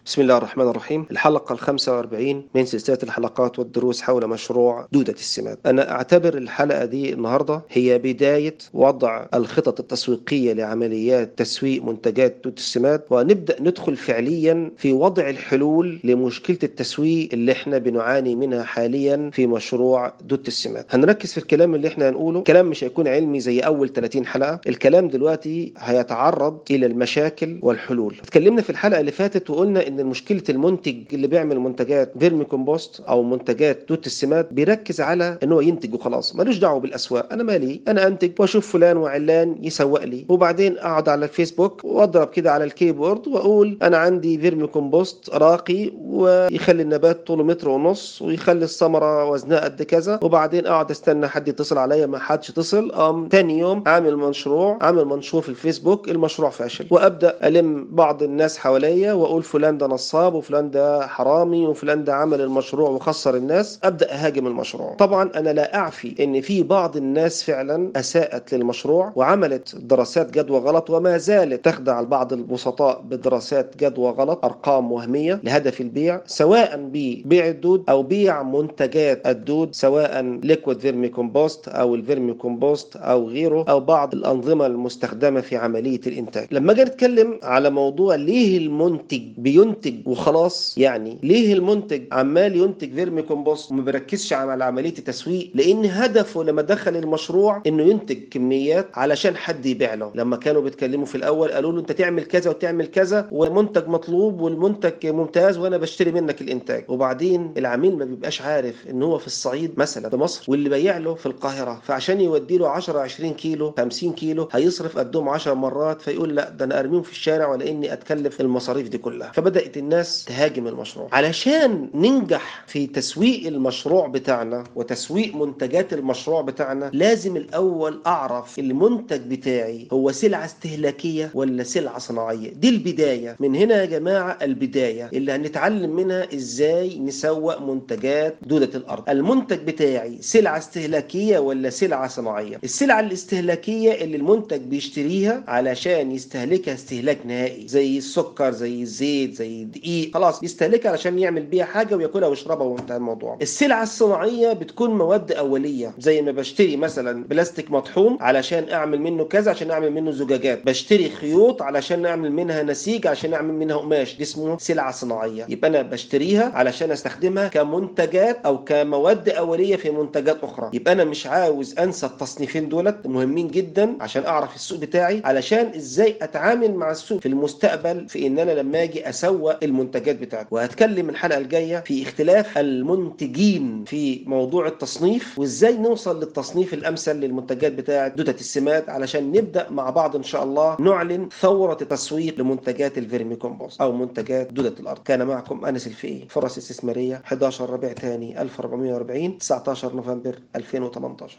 بسم الله الرحمن الرحيم الحلقة الخمسة واربعين من سلسلة الحلقات والدروس حول مشروع دودة السماد أنا أعتبر الحلقة دي النهاردة هي بداية وضع الخطط التسويقية لعمليات تسويق منتجات دودة السماد ونبدأ ندخل فعليا في وضع الحلول لمشكلة التسويق اللي احنا بنعاني منها حاليا في مشروع دودة السماد هنركز في الكلام اللي احنا هنقوله كلام مش هيكون علمي زي أول 30 حلقة الكلام دلوقتي هيتعرض إلى المشاكل والحلول اتكلمنا في الحلقة اللي فاتت وقلنا ان مشكله المنتج اللي بيعمل منتجات فيرمي كومبوست او منتجات دوت السماد بيركز على ان هو ينتج وخلاص ملوش دعوه بالاسواق انا مالي انا انتج واشوف فلان وعلان يسوق لي وبعدين اقعد على الفيسبوك واضرب كده على الكيبورد واقول انا عندي فيرمي كومبوست راقي ويخلي النبات طوله متر ونص ويخلي الثمره وزنها قد كذا وبعدين اقعد استنى حد يتصل عليا ما حدش يتصل ام تاني يوم عامل مشروع عامل منشور في الفيسبوك المشروع فاشل وابدا الم بعض الناس حواليا واقول فلان ده نصاب وفلان ده حرامي وفلان ده عمل المشروع وخسر الناس ابدا اهاجم المشروع طبعا انا لا اعفي ان في بعض الناس فعلا اساءت للمشروع وعملت دراسات جدوى غلط وما زالت تخدع بعض البسطاء بدراسات جدوى غلط ارقام وهميه لهدف البيع سواء ببيع الدود او بيع منتجات الدود سواء ليكويد فيرمي كومبوست او الفيرمي كومبوست او غيره او بعض الانظمه المستخدمه في عمليه الانتاج لما اجي نتكلم على موضوع ليه المنتج بينتج وخلاص يعني ليه المنتج عمال ينتج فيرمي كومبوست وما بيركزش على عمليه التسويق لان هدفه لما دخل المشروع انه ينتج كميات علشان حد يبيع له لما كانوا بيتكلموا في الاول قالوا له انت تعمل كذا وتعمل كذا ومنتج مطلوب والمنتج ممتاز وانا بشتري منك الانتاج وبعدين العميل ما بيبقاش عارف ان هو في الصعيد مثلا في مصر واللي بيع له في القاهره فعشان يودي له 10 20 كيلو 50 كيلو هيصرف قدهم 10 مرات فيقول لا ده انا ارميهم في الشارع ولا اني اتكلف المصاريف دي كلها فبدات الناس تهاجم المشروع علشان ننجح في تسويق المشروع بتاعنا وتسويق منتجات المشروع بتاعنا لازم الاول اعرف المنتج بتاعي هو سلعه استهلاكيه ولا سلعه صناعيه دي البدايه من هنا يا جماعه البدايه اللي هنتعلم منها ازاي نسوق منتجات دوله الارض المنتج بتاعي سلعه استهلاكيه ولا سلعه صناعيه السلعه الاستهلاكيه اللي المنتج بيشتريها علشان يستهلكها استهلاك نهائي زي السكر زي الزيت زي الدقيق خلاص يستهلكها علشان يعمل بيها حاجه وياكلها ويشربها وانتهى الموضوع السلعه الصناعيه بتكون مواد اوليه زي ما بشتري مثلا بلاستيك مطحون علشان اعمل منه كذا عشان اعمل منه زجاجات بشتري خيوط علشان اعمل منها نسيج عشان اعمل منها قماش دي اسمه سلعه صناعيه يبقى انا بشتريها علشان استخدمها كمنتجات او كمواد اوليه في منتجات اخرى يبقى انا مش عاوز انسى التصنيفين دولت مهمين جدا عشان اعرف السوق بتاعي علشان ازاي اتعامل مع السوق في المستقبل في ان انا لما اجي اسوق المنتجات بتاعتي وهتكلم الحلقه الجايه في اختلاف المنتجين في موضوع التصنيف وازاي نوصل للتصنيف الامثل للمنتجات بتاعه دوده السماد علشان نبدا مع بعض ان شاء الله نعلن ثوره التسويق لمنتجات الفيرمي كومبوست او منتجات دوده الارض كان معكم انس الفقي فرص استثماريه 11 ربيع ثاني 1440 19 نوفمبر 2018